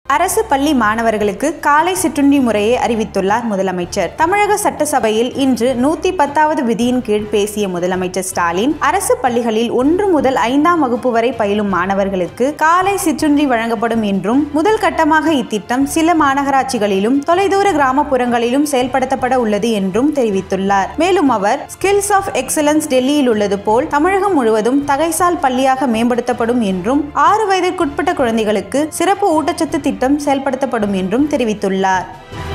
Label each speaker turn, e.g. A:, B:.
A: அரசு பள்ளி மாணவர்களுக்கு காலை சிற்றுண்டி முறையை அறிவித்துள்ளார் முதலமைச்சர் தமிழக சட்டசபையில் இன்று நூத்தி பத்தாவது விதியின் கீழ் பேசிய முதலமைச்சர் ஸ்டாலின் அரசு பள்ளிகளில் ஒன்று முதல் ஐந்தாம் வகுப்பு வரை பயிலும் மாணவர்களுக்கு காலை சிற்றுண்டி வழங்கப்படும் என்றும் முதல் கட்டமாக இத்திட்டம் சில மாநகராட்சிகளிலும் தொலைதூர கிராமப்புறங்களிலும் செயல்படுத்தப்பட உள்ளது என்றும் தெரிவித்துள்ளார் மேலும் அவர் ஸ்கில்ஸ் ஆஃப் எக்ஸலன்ஸ் டெல்லியில் உள்ளது போல் தமிழகம் முழுவதும் தகைசால் பள்ளியாக மேம்படுத்தப்படும் என்றும் ஆறு வயதிற்குட்பட்ட குழந்தைகளுக்கு சிறப்பு ஊட்டச்சத்து திட்டம் செயல்படுத்தப்படும் என்றும் தெரிவித்துள்ளார்